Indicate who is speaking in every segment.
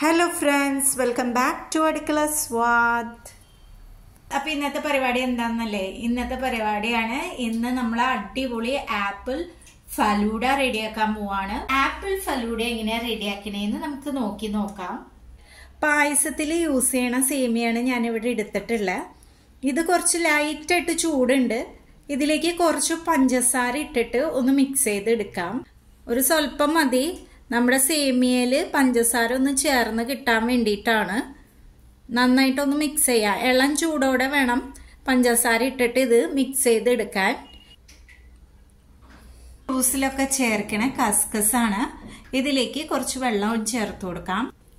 Speaker 1: hello friends welcome back to Adukkala Swad
Speaker 2: അപ്പൊ ഇന്നത്തെ പരിപാടി എന്താണെന്നല്ലേ ഇന്നത്തെ പരിപാടിയാണ് ഇന്ന് നമ്മൾ അടിപൊളി ആപ്പിൾ ഫലൂഡ റെഡിയാക്കാൻ പോവാണ് ആപ്പിൾ ഫലൂഡ എങ്ങനെയാ റെഡിയാക്കണേന്ന് നമുക്ക് നോക്കി നോക്കാം
Speaker 1: പായസത്തിൽ യൂസ് ചെയ്യണ സേമിയാണ് ഞാനിവിടെ എടുത്തിട്ടുള്ളത് ഇത് കുറച്ച് ലൈറ്റായിട്ട് ചൂടുണ്ട് ഇതിലേക്ക് കുറച്ച് പഞ്ചസാര ഇട്ടിട്ട് ഒന്ന് മിക്സ് ചെയ്ത് എടുക്കാം ഒരു സ്വല്പം മതി നമ്മുടെ സേമിയയിൽ പഞ്ചസാര ഒന്ന് ചേർന്ന് കിട്ടാൻ വേണ്ടിയിട്ടാണ് നന്നായിട്ടൊന്ന് മിക്സ് ചെയ്യാം ഇളം ചൂടോടെ വേണം പഞ്ചസാര ഇട്ടിട്ട് ഇത് മിക്സ് ചെയ്ത് എടുക്കാൻ ജ്യൂസിലൊക്കെ ചേർക്കണ കസ്കസ് ആണ് ഇതിലേക്ക് കുറച്ച് വെള്ളം ചേർത്ത് കൊടുക്കാം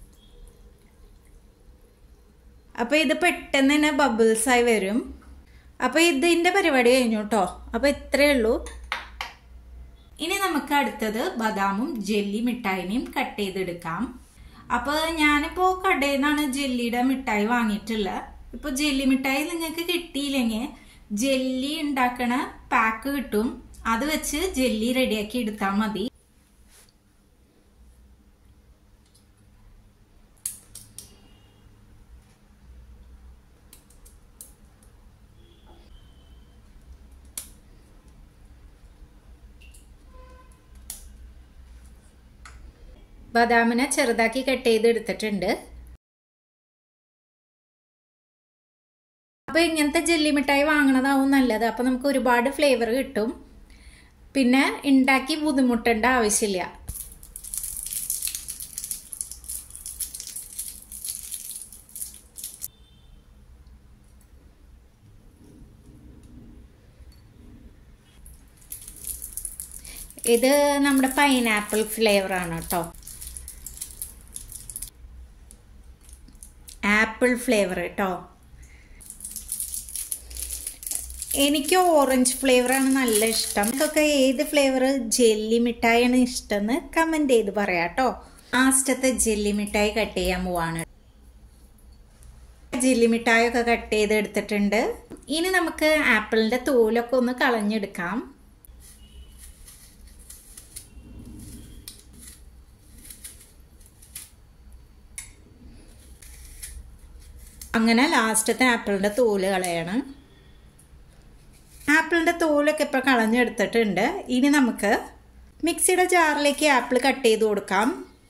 Speaker 1: അപ്പൊ ഇത് പെട്ടെന്ന് തന്നെ ബബിൾസ് ആയി വരും അപ്പൊ ഇതിന്റെ പരിപാടി കഴിഞ്ഞു കേട്ടോ അപ്പൊ ഇത്രയേ ഉള്ളൂ ഇനി നമുക്ക് അടുത്തത് ബദാമും ജെല്ലി മിഠായിനെയും കട്ട് ചെയ്തെടുക്കാം അപ്പൊ ഞാനിപ്പോ കടയിൽ നിന്നാണ് ജെല്ലിയുടെ മിഠായി വാങ്ങിയിട്ടുള്ളത് ഇപ്പൊ ജെല്ലി മിഠായി നിങ്ങൾക്ക് കിട്ടിയില്ലെങ്കിൽ ജെല്ലി ഉണ്ടാക്കണ പാക്ക് കിട്ടും അത് വെച്ച് ജെല്ലി റെഡിയാക്കി എടുത്താൽ മതി ബദാമിനെ ചെറുതാക്കി കട്ട് ചെയ്ത് എടുത്തിട്ടുണ്ട് അപ്പൊ ഇങ്ങനത്തെ ജെല്ലി മിഠായി വാങ്ങണതാവും നല്ലത് അപ്പൊ നമുക്ക് ഒരുപാട് ഫ്ലേവർ കിട്ടും പിന്നെ ഉണ്ടാക്കി ബുദ്ധിമുട്ടേണ്ട ആവശ്യമില്ല ഇത് നമ്മുടെ പൈനാപ്പിൾ ഫ്ലേവർ ആണ് കേട്ടോ ആപ്പിൾ ഫ്ലേവർ കേട്ടോ എനിക്ക് ഓറഞ്ച് ഫ്ലേവറാണ് നല്ല ഇഷ്ടം നമുക്കൊക്കെ ഏത് ഫ്ലേവർ ജെല്ലി മിഠായിയാണ് ഇഷ്ടമെന്ന് കമൻറ്റ് ചെയ്ത് പറയാം കേട്ടോ ലാസ്റ്റത്തെ ജെല്ലി മിഠായി കട്ട് ചെയ്യാൻ പോവാണ് ജെല്ലി മിഠായൊക്കെ കട്ട് ചെയ്ത് എടുത്തിട്ടുണ്ട് ഇനി നമുക്ക് ആപ്പിളിൻ്റെ തോലൊക്കെ ഒന്ന് കളഞ്ഞെടുക്കാം അങ്ങനെ ലാസ്റ്റത്തെ ആപ്പിളിൻ്റെ തോല് കളയാണ് ആപ്പിളിൻ്റെ തോലൊക്കെ ഇപ്പോൾ കളഞ്ഞെടുത്തിട്ടുണ്ട് ഇനി നമുക്ക് മിക്സിയുടെ ജാറിലേക്ക് ആപ്പിൾ കട്ട് ചെയ്ത് കൊടുക്കാം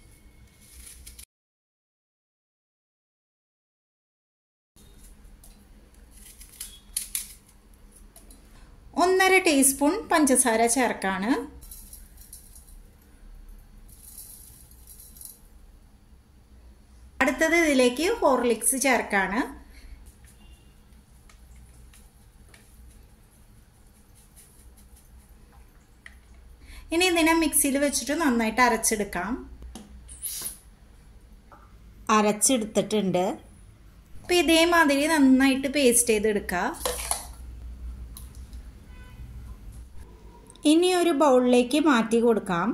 Speaker 1: ഒന്നര ടീസ്പൂൺ പഞ്ചസാര ചേർക്കാണ് അടുത്തത് ഇതിലേക്ക് ഹോർലിക്സ് ചേർക്കാണ് ഇനി ഇതിനെ മിക്സിയിൽ വെച്ചിട്ട് നന്നായിട്ട് അരച്ചെടുക്കാം അരച്ചെടുത്തിട്ടുണ്ട് അപ്പം ഇതേമാതിരി നന്നായിട്ട് പേസ്റ്റ് ചെയ്തെടുക്കുക ഇനി ഒരു ബൗളിലേക്ക് മാറ്റി കൊടുക്കാം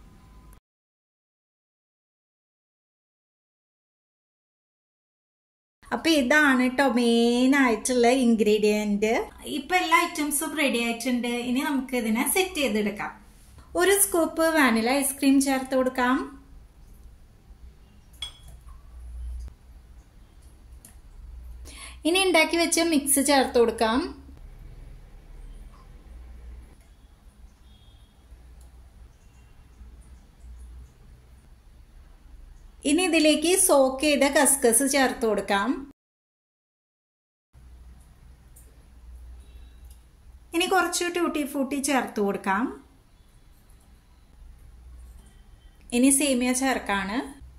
Speaker 1: അപ്പൊ ഇതാണ് കേട്ടോ മെയിൻ ആയിട്ടുള്ള ഇൻഗ്രീഡിയൻറ്റ്
Speaker 2: ഇപ്പൊ എല്ലാ ഐറ്റംസും റെഡി ആയിട്ടുണ്ട് ഇനി നമുക്ക് ഇതിനെ സെറ്റ് ചെയ്തെടുക്കാം
Speaker 1: ഒരു സ്കൂപ്പ് വാനില ഐസ്ക്രീം ചേർത്ത് കൊടുക്കാം ഇനി ഉണ്ടാക്കി വെച്ച മിക്സ് ചേർത്ത് കൊടുക്കാം ഇനി ഇതിലേക്ക് സോക്ക് ചെയ്ത കസ്കസ് ചേർത്ത് കൊടുക്കാം ഇനി കുറച്ച് ട്യൂട്ടി ഫ്രൂട്ടി ചേർത്ത് കൊടുക്കാം ഇനി സേമിയ ചേർക്കാണ്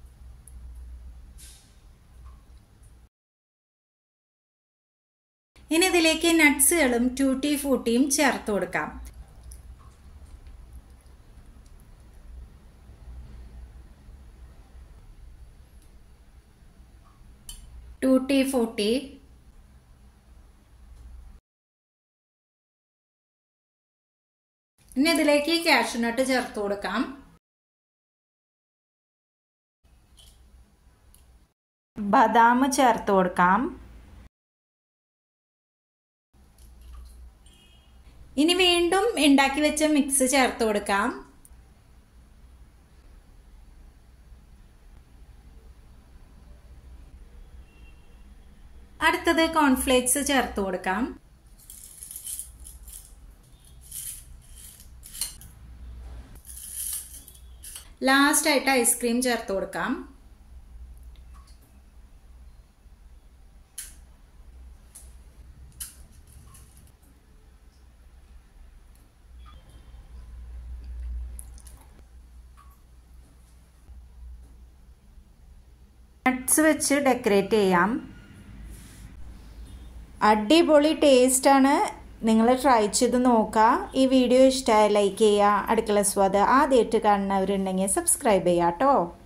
Speaker 1: ഇനി ഇതിലേക്ക് നട്ട്സുകളും ട്യൂട്ടി ഫ്രൂട്ടിയും ചേർത്ത് കൊടുക്കാം ടൂട്ടി ഫ്രൂട്ടി ഇനി ഇതിലേക്ക് കാഷ്യൂനട്ട് ചേർത്ത് കൊടുക്കാം ബദാം ചേർത്ത് കൊടുക്കാം ഇനി വീണ്ടും ഉണ്ടാക്കി വെച്ച മിക്സ് ചേർത്ത് കൊടുക്കാം അടുത്തത് കോൺഫ്ലേക്സ് ചേർത്ത് കൊടുക്കാം ലാസ്റ്റ് ആയിട്ട് ഐസ്ക്രീം ചേർത്ത് കൊടുക്കാം നട്ട്സ് വെച്ച് ഡെക്കറേറ്റ് ചെയ്യാം അടിപൊളി ടേസ്റ്റാണ് നിങ്ങൾ ട്രൈ ചെയ്ത് നോക്കുക ഈ വീഡിയോ ഇഷ്ടമായ ലൈക്ക് ചെയ്യുക അടുക്കള സ്വാദ് ആദ്യമായിട്ട് കാണുന്നവരുണ്ടെങ്കിൽ സബ്സ്ക്രൈബ് ചെയ്യാം കേട്ടോ